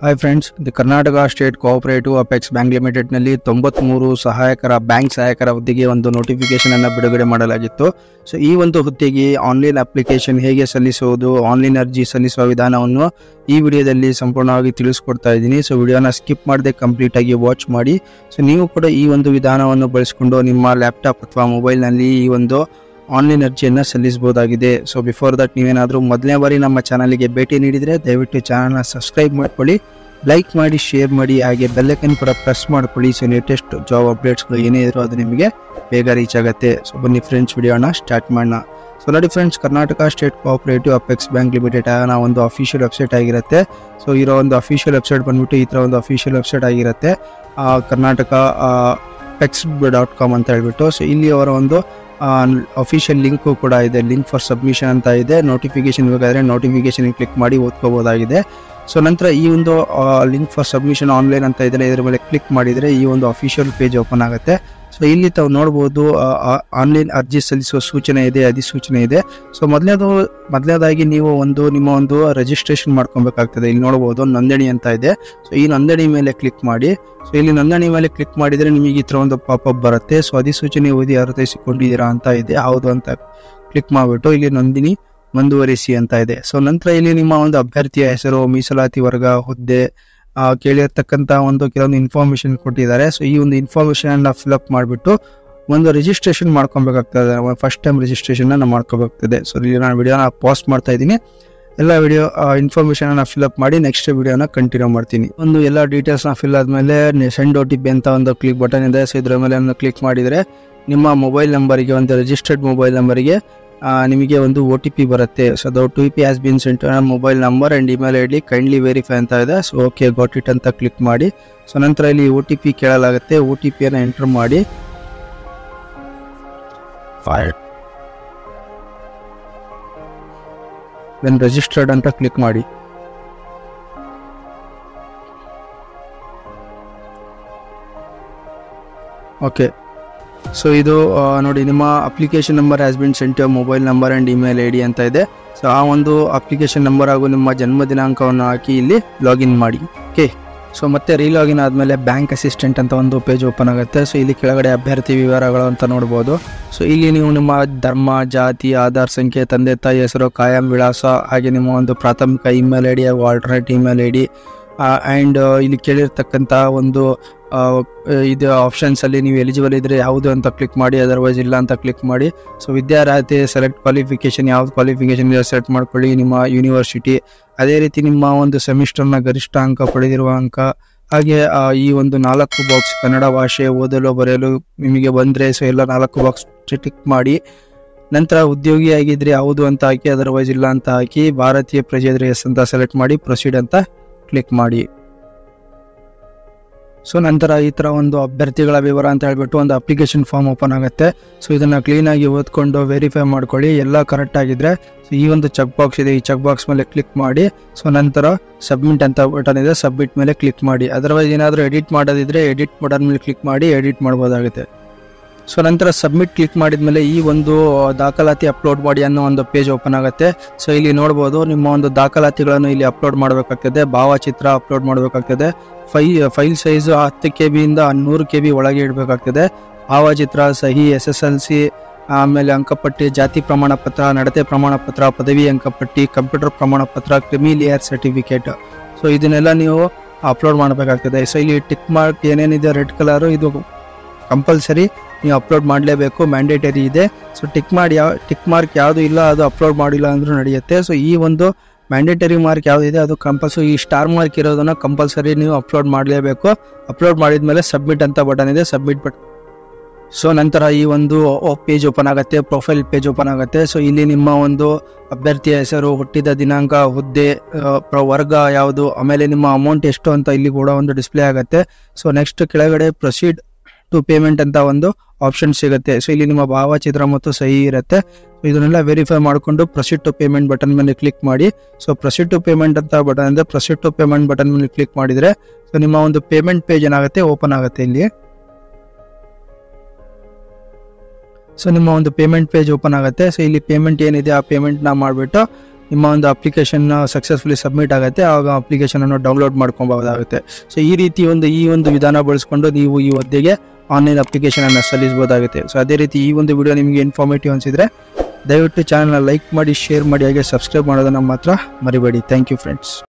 hi friends the Karnataka state cooperative apex bank ಲಿಮಿಟೆಡ್ನಲ್ಲಿ ತೊಂಬತ್ಮೂರು ಸಹಾಯಕರ ಬ್ಯಾಂಕ್ ಸಹಾಯಕರ ಹುದ್ದೆಗೆ ಒಂದು ನೋಟಿಫಿಕೇಶನ್ ಅನ್ನು ಬಿಡುಗಡೆ ಮಾಡಲಾಗಿತ್ತು ಸೊ ಈ ಒಂದು ಹುದ್ದೆಗೆ ಆನ್ಲೈನ್ ಅಪ್ಲಿಕೇಶನ್ ಹೇಗೆ ಸಲ್ಲಿಸುವುದು ಆನ್ಲೈನ್ ಅರ್ಜಿ ಸಲ್ಲಿಸುವ ವಿಧಾನವನ್ನು ಈ ವಿಡಿಯೋದಲ್ಲಿ ಸಂಪೂರ್ಣವಾಗಿ ತಿಳಿಸ್ಕೊಡ್ತಾ ಇದ್ದೀನಿ ಸೊ ವಿಡಿಯೋನ ಸ್ಕಿಪ್ ಮಾಡದೆ ಕಂಪ್ಲೀಟ್ ಆಗಿ ವಾಚ್ ಮಾಡಿ ಸೊ ನೀವು ಕೂಡ ಈ ಒಂದು ವಿಧಾನವನ್ನು ಬಳಸಿಕೊಂಡು ನಿಮ್ಮ ಲ್ಯಾಪ್ಟಾಪ್ ಅಥವಾ ಮೊಬೈಲ್ನಲ್ಲಿ ಈ ಒಂದು ಆನ್ಲೈನ್ ಅರ್ಜಿಯನ್ನು ಸಲ್ಲಿಸಬಹುದಾಗಿದೆ ಸೊ ಬಿಫೋರ್ ದಟ್ ನೀವೇನಾದರೂ ಮೊದಲನೇ ಬಾರಿ ನಮ್ಮ ಚಾನಲ್ಗೆ ಭೇಟಿ ನೀಡಿದರೆ ದಯವಿಟ್ಟು ಚಾನಲ್ನ ಸಬ್ಸ್ಕ್ರೈಬ್ ಮಾಡ್ಕೊಳ್ಳಿ ಲೈಕ್ ಮಾಡಿ ಶೇರ್ ಮಾಡಿ ಹಾಗೆ ಬೆಲ್ಲೈಕನ್ ಕೂಡ ಪ್ರೆಸ್ ಮಾಡ್ಕೊಳ್ಳಿ ಸೊ ಲೇಟೆಸ್ಟ್ ಜಾಬ್ ಅಪ್ಡೇಟ್ಸ್ಗಳು ಏನೇ ಇದ್ರು ಅದು ನಿಮಗೆ ಬೇಗ ರೀಚ್ ಆಗುತ್ತೆ ಸೊ ಬನ್ನಿ ಫ್ರೆಂಡ್ಸ್ ವಿಡಿಯೋನ ಸ್ಟಾರ್ಟ್ ಮಾಡೋಣ ಸೊ ನೋಡಿ friends Karnataka state cooperative apex bank limited ಅನ್ನೋ ಒಂದು ಅಫಿಷಿಯಲ್ ವೆಬ್ಸೈಟ್ ಆಗಿರುತ್ತೆ ಸೊ ಇರೋ ಒಂದು ಅಫಿಷಿಯಲ್ ವೆಬ್ಸೈಟ್ ಬಂದ್ಬಿಟ್ಟು ಈ ಥರ ಒಂದು ಅಫಿಷಿಯಲ್ ವೆಬ್ಸೈಟ್ ಆಗಿರುತ್ತೆ ಆ, ಕರ್ನಾಟಕ ಪೆಕ್ಸ್ ಡಾಟ್ ಕಾಮ್ ಅಂತ ಹೇಳ್ಬಿಟ್ಟು ಸೊ ಇಲ್ಲಿ ಅವರ ಒಂದು ಅಫಿಷಿಯಲ್ ಲಿಂಕು ಕೂಡ ಇದೆ ಲಿಂಕ್ ಫಾರ್ ಸಬ್ಮಿಷನ್ ಅಂತ ಇದೆ ನೋಟಿಫಿಕೇಶನ್ ಬೇಕಾದರೆ ನೋಟಿಫಿಕೇಶನ್ ಕ್ಲಿಕ್ ಮಾಡಿ ಓದ್ಕೋಬೋದಾಗಿದೆ ಸೊ ನಂತರ ಈ ಒಂದು ಲಿಂಕ್ ಫಾರ್ ಸಬ್ಮಿಷನ್ ಆನ್ಲೈನ್ ಅಂತ ಇದೆ ಇದರ ಮೇಲೆ ಕ್ಲಿಕ್ ಮಾಡಿದರೆ ಈ ಒಂದು ಅಫಿಷಿಯಲ್ ಪೇಜ್ ಓಪನ್ ಆಗುತ್ತೆ ಸೊ ಇಲ್ಲಿ ತಾವು ನೋಡ್ಬೋದು ಆನ್ಲೈನ್ ಅರ್ಜಿ ಸಲ್ಲಿಸುವ ಸೂಚನೆ ಇದೆ ಅಧಿಸೂಚನೆ ಇದೆ ಸೊ ಮೊದಲನೇದು ಮೊದಲನೇದಾಗಿ ನೀವು ಒಂದು ನಿಮ್ಮ ಒಂದು ರಿಜಿಸ್ಟ್ರೇಷನ್ ಮಾಡ್ಕೊಬೇಕಾಗ್ತದೆ ಇಲ್ಲಿ ನೋಡ್ಬೋದು ನೋಂದಣಿ ಅಂತ ಇದೆ ಸೊ ಈ ನೋಂದಣಿ ಮೇಲೆ ಕ್ಲಿಕ್ ಮಾಡಿ ಸೊ ಇಲ್ಲಿ ನೋಂದಣಿ ಮೇಲೆ ಕ್ಲಿಕ್ ಮಾಡಿದರೆ ನಿಮಗೆ ಈ ಥರ ಒಂದು ಪಾಪಪ್ ಬರುತ್ತೆ ಸೊ ಅಧಿಸೂಚನೆ ಓದಿ ಅರ್ಥೈಸಿಕೊಂಡಿದ್ದೀರಾ ಅಂತ ಇದೆ ಹೌದು ಅಂತ ಕ್ಲಿಕ್ ಮಾಡಿಬಿಟ್ಟು ಇಲ್ಲಿ ನೋಂದಣಿ ಮುಂದುವರಿಸಿ ಅಂತ ಇದೆ ಸೊ ನಂತರ ಇಲ್ಲಿ ನಿಮ್ಮ ಒಂದು ಅಭ್ಯರ್ಥಿಯ ಹೆಸರು ಮೀಸಲಾತಿ ವರ್ಗ ಹುದ್ದೆ ಆ, ಕೇಳಿರ್ತಕ್ಕಂಥ ಒಂದು ಕೆಲವೊಂದು ಇನ್ಫಾರ್ಮೇಶನ್ ಕೊಟ್ಟಿದ್ದಾರೆ ಸೊ ಈ ಒಂದು ಇನ್ಫಾರ್ಮೇಶನ್ ಅನ್ನ ಫಿಲಪ್ ಮಾಡಿಬಿಟ್ಟು ಒಂದು ರಿಜಿಸ್ಟ್ರೇಷನ್ ಮಾಡ್ಕೊಬೇಕಾಗ್ತದೆ ಫಸ್ಟ್ ಟೈಮ್ ರಿಜಿಸ್ಟ್ರೇಷನ್ ಅನ್ನ ಮಾಡ್ಕೋಬೇಕಾಗ್ತದೆ ಸೊ ಇಲ್ಲಿ ನಾನು ವಿಡಿಯೋನ ಪಾಸ್ಟ್ ಮಾಡ್ತಾ ಇದ್ದೀನಿ ಎಲ್ಲ ವಿಡಿಯೋ ಇನ್ಫಾರ್ಮೇಶನ್ ಅನ್ನ ಫಿಲಪ್ ಮಾಡಿ ನೆಕ್ಸ್ಟ್ ವಿಡಿಯೋನ ಕಂಟಿನ್ಯೂ ಮಾಡ್ತೀನಿ ಒಂದು ಎಲ್ಲ ಡೀಟೇಲ್ಸ್ ನ ಫಿಲ್ ಆದ್ಮೇಲೆ ಸೆಂಡ್ ಒ ಟಿ ಪಿ ಅಂತ ಒಂದು ಕ್ಲಿಕ್ ಬಟನ್ ಇದೆ ಸೊ ಇದ್ರ ಮೇಲೆ ಕ್ಲಿಕ್ ಮಾಡಿದರೆ ನಿಮ್ಮ ಮೊಬೈಲ್ ನಂಬರಿಗೆ ಒಂದು ರಿಜಿಸ್ಟರ್ಡ್ ಮೊಬೈಲ್ ನಂಬರಿಗೆ ನಿಮಗೆ ಒಂದು ಒ ಟಿ ಪಿ ಬರುತ್ತೆ ಸೊ ಅದು T P has been sent mobile number and email I D kindly verify ಅಂತ ಇದೆ ಸೊ ಓಕೆ ಗಾಟ್ ಇಟ್ ಅಂತ ಕ್ಲಿಕ್ ಮಾಡಿ ಸೊ ನಂತರ ಇಲ್ಲಿ ಒ ಟಿ ಪಿ ಕೇಳಲಾಗುತ್ತೆ ಒ ಟಿ ಪಿಯನ್ನು ಎಂಟರ್ ಮಾಡಿ ದೆನ್ ರಿಜಿಸ್ಟರ್ಡ್ ಅಂತ ಕ್ಲಿಕ್ ಮಾಡಿ ಓಕೆ ಸೊ ಇದು ಆ, ನೋಡಿ ನಿಮ್ಮ application number has been sent mobile number and email I D ಅಂತ ಇದೆ ಸೊ ಆ ಒಂದು ಅಪ್ಲಿಕೇಶನ್ ನಂಬರ್ ಹಾಗೂ ನಿಮ್ಮ ಜನ್ಮ ದಿನಾಂಕವನ್ನು ಹಾಕಿ ಇಲ್ಲಿ ಲಾಗಿನ್ ಮಾಡಿ ಓಕೆ ಸೊ ಮತ್ತೆ ರೀಲಾಗಿನ್ ಆದಮೇಲೆ ಬ್ಯಾಂಕ್ ಅಸಿಸ್ಟೆಂಟ್ ಅಂತ ಒಂದು ಪೇಜ್ ಓಪನ್ ಆಗುತ್ತೆ ಸೊ ಇಲ್ಲಿ ಕೆಳಗಡೆ ಅಭ್ಯರ್ಥಿ ವಿವರಗಳು ಅಂತ ನೋಡ್ಬೋದು ಸೊ ಇಲ್ಲಿ ನೀವು ನಿಮ್ಮ ಧರ್ಮ ಜಾತಿ ಆಧಾರ್ ಸಂಖ್ಯೆ ತಂದೆ ತಾಯಿ ಹೆಸರು ಕಾಯಂ ವಿಳಾಸ ಹಾಗೆ ನಿಮ್ಮ ಒಂದು ಪ್ರಾಥಮಿಕ ಇಮೇಲ್ ಐ ಡಿ ಹಾಗೂ alternate email I D and ಇಲ್ಲಿ ಕೇಳಿರ್ತಕ್ಕಂಥ ಒಂದು ಆ, ಇದು ಆಪ್ಷನ್ಸ್ ಅಲ್ಲಿ ನೀವು ಎಲಿಜಿಬಲ್ ಇದ್ರೆ ಯಾವುದು ಅಂತ ಕ್ಲಿಕ್ ಮಾಡಿ ಅದರ್ವೈಸ್ ಇಲ್ಲ ಅಂತ ಕ್ಲಿಕ್ ಮಾಡಿ ಸೊ ವಿದ್ಯಾರ್ಹತೆ ಸೆಲೆಕ್ಟ್ ಕ್ವಾಲಿಫಿಕೇಶನ್ ಯಾವ್ದು ಕ್ವಾಲಿಫಿಕೇಶನ್ ಇದೆ ಸೆಲೆಕ್ಟ್ ಮಾಡ್ಕೊಳ್ಳಿ ನಿಮ್ಮ ಯೂನಿವರ್ಸಿಟಿ ಅದೇ ರೀತಿ ನಿಮ್ಮ ಒಂದು ಸೆಮಿಸ್ಟರ್ನ ಗರಿಷ್ಠ ಅಂಕ ಪಡೆದಿರುವ ಅಂಕ ಹಾಗೆ ಆ, ಈ ಒಂದು ನಾಲ್ಕು ಬಾಕ್ಸ್ ಕನ್ನಡ ಭಾಷೆ ಓದಲು ಬರೆಯಲು ನಿಮಗೆ ಬಂದರೆ ಸೊ ಎಲ್ಲ ನಾಲ್ಕು ಬಾಕ್ಸ್ ಟಿಕ್ ಮಾಡಿ ನಂತರ ಉದ್ಯೋಗಿ ಆಗಿದ್ರೆ ಯಾವುದು ಅಂತ ಹಾಕಿ ಅದರ್ವೈಸ್ ಇಲ್ಲ ಅಂತ ಹಾಕಿ ಭಾರತೀಯ ಪ್ರಜೆ ಇದ್ರೆ ಎಸ್ ಅಂತ ಸೆಲೆಕ್ಟ್ ಮಾಡಿ ಪ್ರೊಸೀಡ್ ಅಂತ ಕ್ಲಿಕ್ ಮಾಡಿ ಸೊ ನಂತರ ಈ ಥರ ಒಂದು ಅಭ್ಯರ್ಥಿಗಳ ವಿವರ ಅಂತ ಹೇಳ್ಬಿಟ್ಟು ಒಂದು ಅಪ್ಲಿಕೇಶನ್ ಫಾರ್ಮ್ ಓಪನ್ ಆಗುತ್ತೆ ಸೊ ಇದನ್ನು ಕ್ಲೀನಾಗಿ ಓದ್ಕೊಂಡು ವೆರಿಫೈ ಮಾಡ್ಕೊಳ್ಳಿ ಎಲ್ಲ ಕರೆಕ್ಟ್ ಆಗಿದ್ರೆ ಸೊ ಈ ಒಂದು ಚೆಕ್ ಬಾಕ್ಸ್ ಇದೆ ಈ ಚೆಕ್ ಬಾಕ್ಸ್ ಮೇಲೆ ಕ್ಲಿಕ್ ಮಾಡಿ ಸೊ ನಂತರ ಸಬ್ಮಿಟ್ ಅಂತ ಬಟನ್ ಇದೆ ಸಬ್ಮಿಟ್ ಮೇಲೆ ಕ್ಲಿಕ್ ಮಾಡಿ ಅದರ್ವೈಸ್ ಏನಾದರೂ ಎಡಿಟ್ ಮಾಡೋದಿದ್ರೆ ಎಡಿಟ್ ಬಟನ್ ಮೇಲೆ ಕ್ಲಿಕ್ ಮಾಡಿ ಎಡಿಟ್ ಮಾಡ್ಬೋದಾಗುತ್ತೆ ಸೊ ನಂತರ ಸಬ್ಮಿಟ್ ಕ್ಲಿಕ್ ಮಾಡಿದ್ಮೇಲೆ ಈ ಒಂದು ದಾಖಲಾತಿ ಅಪ್ಲೋಡ್ ಮಾಡಿ ಅನ್ನೋ ಒಂದು ಪೇಜ್ ಓಪನ್ ಆಗುತ್ತೆ ಸೊ ಇಲ್ಲಿ ನೋಡ್ಬೋದು ನಿಮ್ಮ ಒಂದು ದಾಖಲಾತಿಗಳನ್ನು ಇಲ್ಲಿ ಅಪ್ಲೋಡ್ ಮಾಡಬೇಕಾಗ್ತದೆ ಭಾವಚಿತ್ರ ಅಪ್ಲೋಡ್ ಮಾಡಬೇಕಾಗ್ತದೆ ಫೈ ಫೈಲ್ ಸೈಜ್ ಹತ್ತು ಕೆ ಬಿಯಿಂದ ನೂರು ಕೆ ಬಿ ಒಳಗೆ ಇಡಬೇಕಾಗ್ತದೆ ಭಾವಚಿತ್ರ ಸಹಿ ಎಸ್ ಎಸ್ ಎಲ್ ಸಿ ಆಮೇಲೆ ಅಂಕಪಟ್ಟಿ ಜಾತಿ ಪ್ರಮಾಣ ಪತ್ರ ನಡತೆ ಪ್ರಮಾಣ ಪತ್ರ ಪದವಿ ಅಂಕಪಟ್ಟಿ ಕಂಪ್ಯೂಟರ್ ಪ್ರಮಾಣ ಪತ್ರ ಕ್ರಿಮಿಲಿಯರ್ ಸರ್ಟಿಫಿಕೇಟ್ ಸೊ ಇದನ್ನೆಲ್ಲ ನೀವು ಅಪ್ಲೋಡ್ ಮಾಡಬೇಕಾಗ್ತದೆ ಸೊ ಇಲ್ಲಿ ಟಿಕ್ ಮಾರ್ಕ್ ಏನೇನಿದೆ ರೆಡ್ ಕಲರು ಇದು ಕಂಪಲ್ಸರಿ ನೀವು ಅಪ್ಲೋಡ್ ಮಾಡಲೇಬೇಕು ಮ್ಯಾಂಡೇಟರಿ ಇದೆ ಸೊ ಟಿಕ್ ಮಾಡಿ ಯಾವ ಟಿಕ್ ಮಾರ್ಕ್ ಯಾವುದು ಇಲ್ಲ ಅದು ಅಪ್ಲೋಡ್ ಮಾಡಿಲ್ಲ ಅಂದ್ರೂ ನಡೆಯುತ್ತೆ ಸೊ ಈ ಒಂದು ಮ್ಯಾಂಡೇಟರಿ ಮಾರ್ಕ್ ಯಾವುದಿದೆ ಅದು ಕಂಪಲ್ಸರಿ ಈ ಸ್ಟಾರ್ ಮಾರ್ಕ್ ಇರೋದನ್ನ ಕಂಪಲ್ಸರಿ ನೀವು ಅಪ್ಲೋಡ್ ಮಾಡಲೇಬೇಕು ಅಪ್ಲೋಡ್ ಮಾಡಿದ್ಮೇಲೆ ಸಬ್ಮಿಟ್ ಅಂತ ಬಟನ್ ಇದೆ ಸಬ್ಮಿಟ್ ಬಟ್ ಸೊ ನಂತರ ಈ ಒಂದು ಪೇಜ್ ಓಪನ್ ಆಗುತ್ತೆ ಪ್ರೊಫೈಲ್ ಪೇಜ್ ಓಪನ್ ಆಗುತ್ತೆ ಸೊ ಇಲ್ಲಿ ನಿಮ್ಮ ಒಂದು ಅಭ್ಯರ್ಥಿಯ ಹೆಸರು ಹುಟ್ಟಿದ ದಿನಾಂಕ ಹುದ್ದೆ ಆ, ಪ್ರ- ವರ್ಗ ಯಾವುದು ಆಮೇಲೆ ನಿಮ್ಮ ಅಮೌಂಟ್ ಎಷ್ಟು ಅಂತ ಇಲ್ಲಿ ಕೂಡ ಒಂದು ಡಿಸ್ಪ್ಲೇ ಆಗುತ್ತೆ ಸೊ ನೆಕ್ಸ್ಟ್ ಕೆಳಗಡೆ ಪ್ರೊಸೀಡ್ ಟು ಪೇಮೆಂಟ್ ಅಂತ ಒಂದು ಆಪ್ಷನ್ ಸಿಗುತ್ತೆ ಸೊ ಇಲ್ಲಿ ನಿಮ್ಮ ಭಾವಚಿತ್ರ ಮತ್ತು ಸಹಿ ಇರುತ್ತೆ ಸೊ ಇದನ್ನೆಲ್ಲ ವೆರಿಫೈ ಮಾಡಿಕೊಂಡು ಪ್ರೊಸೀಡ್ ಟು ಪೇಮೆಂಟ್ ಬಟನ್ ಮೇಲೆ ಕ್ಲಿಕ್ ಮಾಡಿ ಸೊ ಪ್ರೊಸೀಡ್ ಟು ಪೇಮೆಂಟ್ ಅಂತ ಬಟನ್ ಅಂದ್ರೆ ಪ್ರೊಸೀಡ್ ಟು ಪೇಮೆಂಟ್ ಬಟನ್ ಮೇಲೆ ಕ್ಲಿಕ್ ಮಾಡಿದ್ರೆ ಸೊ ನಿಮ್ಮ ಒಂದು ಪೇಮೆಂಟ್ ಪೇಜ್ ಏನಾಗುತ್ತೆ ಓಪನ್ ಆಗುತ್ತೆ ಇಲ್ಲಿ ಸೊ ನಿಮ್ಮ ಒಂದು ಪೇಮೆಂಟ್ ಪೇಜ್ ಓಪನ್ ಆಗುತ್ತೆ ಸೊ ಇಲ್ಲಿ ಪೇಮೆಂಟ್ ಏನಿದೆ ಆ ಪೇಮೆಂಟ್ನ ಮಾಡಿಬಿಟ್ಟು ನಿಮ್ಮ ಒಂದು ಅಪ್ಲಿಕೇಶನ್ ಸಕ್ಸಸ್ಫುಲಿ ಸಬ್ಮಿಟ್ ಆಗುತ್ತೆ ಆವಾಗ ಅಪ್ಲಿಕೇಶನ್ ಅನ್ನು ಡೌನ್ಲೋಡ್ ಮಾಡ್ಕೊಬಹುದಾಗುತ್ತೆ ಸೊ ಈ ರೀತಿ ಒಂದು ಈ ಒಂದು ವಿಧಾನ ಬಳಸ್ಕೊಂಡು ನೀವು ಈ ಹುದ್ದೆಗೆ ಆನ್ಲೈನ್ ಅಪ್ಲಿಕೇಶನ್ ಅನ್ನು ಸಲ್ಲಿಸಬಹುದಾಗುತ್ತೆ ಸೊ ಅದೇ ರೀತಿ ಈ ಒಂದು ವಿಡಿಯೋ ನಿಮಗೆ ಇನ್ಫಾರ್ಮೇಟಿವ್ ಅನಿಸಿದ್ರೆ ದಯವಿಟ್ಟು ಚಾನಲ್ನ ಲೈಕ್ ಮಾಡಿ ಶೇರ್ ಮಾಡಿ ಹಾಗೆ ಸಬ್ಸ್ಕ್ರೈಬ್ ಮಾಡೋದನ್ನು ಮಾತ್ರ ಮರಿಬೇಡಿ ಥ್ಯಾಂಕ್ ಯು ಫ್ರೆಂಡ್ಸ್